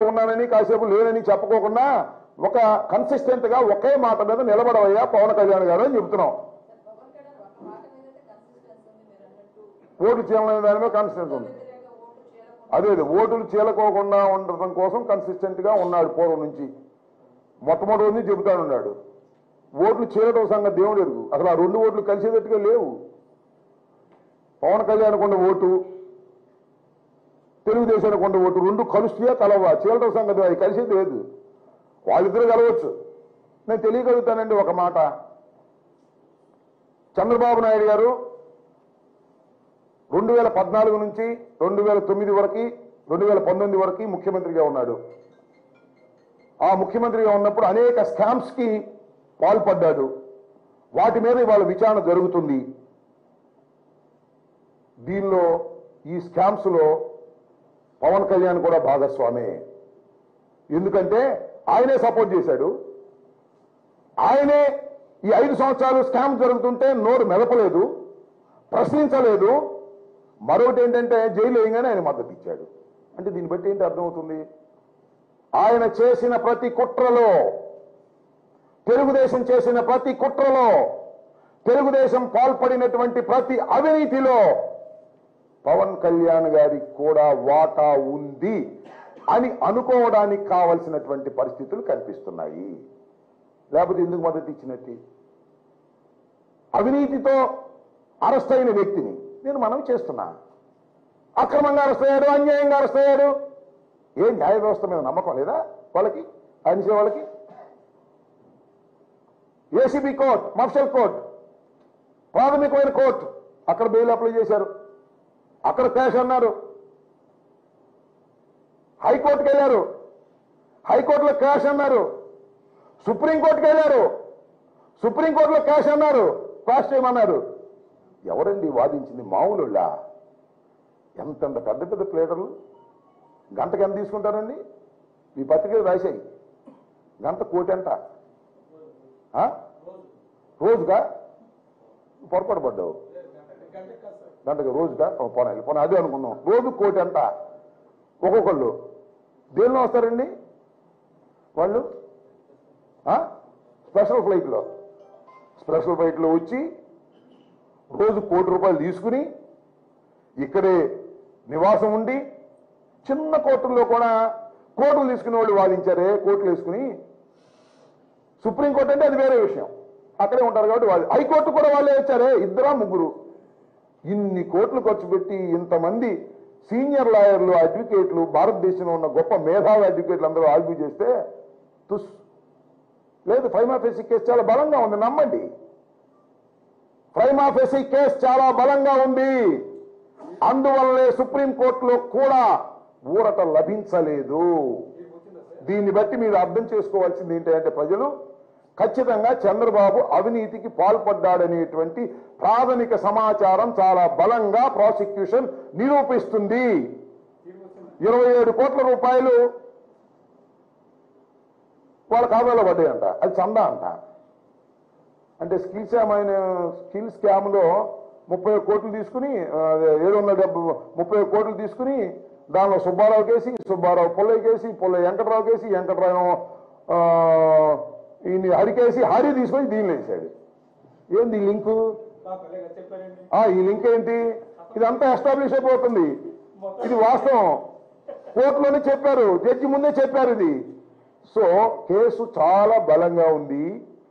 ఉన్నానని కాసేపు లేనని చెప్పుకోకుండా ఒక కన్సిస్టెంట్ గా ఒకే మాట మీద నిలబడవయ్యా పవన్ కళ్యాణ్ గారు అని చెప్తున్నాం పవన్ కళ్యాణ్ ఒక మాట మీదైతే కన్సిస్టెన్సీ ఉంది మీరు అన్నట్టు ఓటు చేయాలనే దాని మీద కన్సిస్టెన్స్ ఉంది వ్యతిరేక ఓటు చేయకుండా అదే అదే ఓటులు చీలకోకుండా ఉండటం కోసం కన్సిస్టెంట్ గా ఉన్నాడు పూర్వం నుంచి మొట్టమొదటి నుంచి చెబుతాడు ఉన్నాడు ఓట్లు చీలటం సంగతి దేవుడు ఎరుగు అసలు ఆ రెండు ఓట్లు కలిసేటట్టుగా లేవు పవన్ కళ్యాణ్ కొండ ఓటు తెలుగుదేశానికి కొండ ఓటు రెండు కలుస్తాయా కలవా చీలటం సంగతి అది కలిసేది లేదు వాళ్ళిద్దరూ కలవచ్చు నేను తెలియగలుగుతానండి ఒక మాట చంద్రబాబు నాయుడు గారు రెండు వేల పద్నాలుగు నుంచి రెండు వేల తొమ్మిది వరకు రెండు వేల పంతొమ్మిది వరకు ముఖ్యమంత్రిగా ఉన్నాడు ఆ ముఖ్యమంత్రిగా ఉన్నప్పుడు అనేక స్కామ్స్ కి పాల్పడ్డాడు వాటి మీద ఇవాళ విచారణ జరుగుతుంది దీనిలో ఈ స్కామ్స్ లో పవన్ కళ్యాణ్ కూడా భాగస్వామే ఎందుకంటే ఆయనే సపోర్ట్ చేశాడు ఆయనే ఈ ఐదు సంవత్సరాలు స్కామ్ జరుగుతుంటే నోరు మెదపలేదు ప్రశ్నించలేదు మరొకటి ఏంటంటే జైలు వేయగానే ఆయన మద్దతు ఇచ్చాడు అంటే దీన్ని బట్టి ఏంటి అర్థమవుతుంది ఆయన చేసిన ప్రతి కుట్రలో తెలుగుదేశం చేసిన ప్రతి కుట్రలో తెలుగుదేశం పాల్పడినటువంటి ప్రతి అవినీతిలో పవన్ కళ్యాణ్ గారికి కూడా వాటా ఉంది అని అనుకోవడానికి కావలసినటువంటి పరిస్థితులు కనిపిస్తున్నాయి లేకపోతే ఎందుకు మద్దతు ఇచ్చినట్టు అవినీతితో అరెస్ట్ అయిన వ్యక్తిని నేను మనం చేస్తున్నా అక్రమంగా అరెస్ట్ అయ్యాడు అన్యాయంగా అరెస్ట్ అయ్యాడు ఏ న్యాయ వ్యవస్థ మీద నమ్మకం లేదా వాళ్ళకి ఆయన వాళ్ళకి ఏసీబీ కోర్ట్ మఫ్షల్ కోర్ట్ ప్రాథమికమైన కోర్టు అక్కడ బెయిల్ అప్లై చేశారు అక్కడ క్యాష్ అన్నారు హైకోర్టుకి వెళ్ళారు హైకోర్టులో క్యాష్ అన్నారు సుప్రీంకోర్టుకి వెళ్ళారు సుప్రీంకోర్టులో క్యాష్ అన్నారు క్వాష్ చేయమన్నారు ఎవరండి వాదించింది మామూలుళ్ళా ఎంతంత పెద్ద పెద్ద ప్లేటర్లు గంటకి ఎంత తీసుకుంటారండి ఈ పత్రికలు రాశాయి గంట కోటి ఎంత ఆ? రోజుగా పొరపాటు పడ్డావు గంటకి రోజుగా పోనా పోనా అదే అనుకున్నాం రోజు కోటి ఎంత ఒక్కొక్కళ్ళు దేనిలో వస్తారండి వాళ్ళు ఆ? స్పెషల్ ఫ్లైట్లో స్పెషల్ ఫ్లైట్లో వచ్చి రోజు కోటి రూపాయలు తీసుకుని ఇక్కడే నివాసం ఉండి చిన్న కోర్టుల్లో కూడా కోర్టులు తీసుకునే వాళ్ళు వాదించారే కోర్టులు వేసుకుని సుప్రీంకోర్టు అంటే అది వేరే విషయం అక్కడే ఉంటారు కాబట్టి వాళ్ళు హైకోర్టు కూడా వాళ్ళే వచ్చారే ఇద్దరా ముగ్గురు ఇన్ని కోట్లు ఖర్చు పెట్టి ఇంతమంది సీనియర్ లాయర్లు అడ్వకేట్లు భారతదేశంలో ఉన్న గొప్ప మేధావి అడ్వకేట్లు అందరూ ఆర్గ్యూ చేస్తే తుస్ లేదు ఫైమాఫేసి కేసు చాలా బలంగా ఉంది నమ్మండి ఫైమాఫేసి కేసు చాలా బలంగా ఉంది అందువల్లే సుప్రీంకోర్టులో కూడా ఊరట లభించలేదు దీన్ని బట్టి మీరు అర్థం చేసుకోవాల్సింది ఏంటంటే ప్రజలు ఖచ్చితంగా చంద్రబాబు అవినీతికి పాల్పడ్డాడనేటువంటి ప్రాథమిక సమాచారం చాలా బలంగా ప్రాసిక్యూషన్ నిరూపిస్తుంది ఇరవై ఏడు కోట్ల రూపాయలు వాళ్ళ ఖాతాలో పడ్డాయంట అది చందా అంట అంటే స్కిల్ స్కామ్ అయిన స్కిల్ స్కామ్ లో ముప్పై ఒక్క కోట్లు తీసుకుని ఆ, ఏడు వందల డెబ్బై ముప్పై ఒక్క కోట్లు తీసుకుని దానిలో సుబ్బారావు కేసి సుబ్బారావు పుల్లయ్య కేసి పుల్లయ్య వెంకటరావు కేసి వెంకటరావు ఆ, ఈయన్ని హరికేసి హరి తీసుకొని దీనిలో వేసాడు ఏంది ఈ లింకు చెప్పారండి ఆ, ఈ లింక్ ఏంటి ఇదంతా ఎస్టాబ్లిష్ అయిపోతుంది ఇది వాస్తవం కోర్టులోనే చెప్పారు జడ్జి ముందే చెప్పారు ఇది సో కేసు చాలా బలంగా ఉంది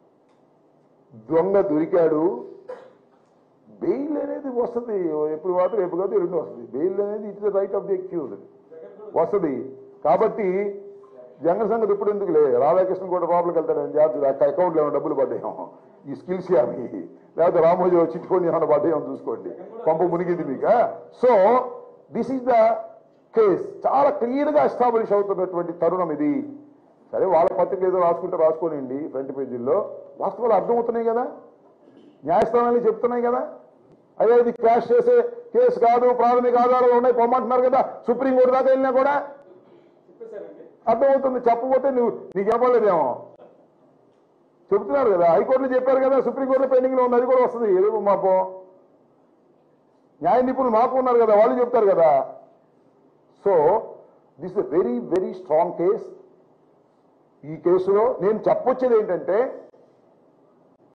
దొంగ దొరికాడు బెయిల్ అనేది వస్తుంది ఎప్పుడు మాత్రం ఎప్పుడు కాదు రెండు వస్తుంది బెయిల్ అనేది it's right of the accused వస్తుంది కాబట్టి జంగ సంగతి ఇప్పుడు ఎందుకు లే రాధాకృష్ణ కూడా లోపలికి వెళ్తాడని జాగ్రత్త అకౌంట్లో ఏమైనా డబ్బులు పడ్డాయేమో ఈ స్కిల్స్ యామి లేకపోతే రామోజీ చిట్టుకొని ఏమైనా పడ్డాయేమో చూసుకోండి పంప మునిగింది మీకు so this is the case చాలా క్లియర్ గా ఎస్టాబ్లిష్ అవుతున్నటువంటి తరుణం ఇది సరే వాళ్ళ పత్రిక ఏదో రాసుకుంటే రాసుకోనండి ఫ్రంట్ పేజీల్లో వాస్తవాలు అర్థమవుతున్నాయి కదా న్యాయస్థానాలు చెప్తున్నాయి కదా అదే ఇది క్రాష్ చేసే కేసు కాదు ప్రాథమిక ఆధారాలు ఉన్నాయి పొమ్మంటున్నారు కదా సుప్రీంకోర్టు దాకా వెళ్ళినా కూడా చెప్పేశారండి అర్థమవుతుంది చెప్పకపోతే నువ్వు నీకు ఇవ్వలేదేమో చెబుతున్నారు కదా హైకోర్టులో చెప్పారు కదా సుప్రీంకోర్టులో పెండింగ్ లో ఉంది అది కూడా వస్తుంది రేపు మాపో న్యాయ నిపుణులు మాకు ఉన్నారు కదా వాళ్ళు చెప్తారు కదా so this very very strong case ఈ కేసులో నేను చెప్పొచ్చేది ఏంటంటే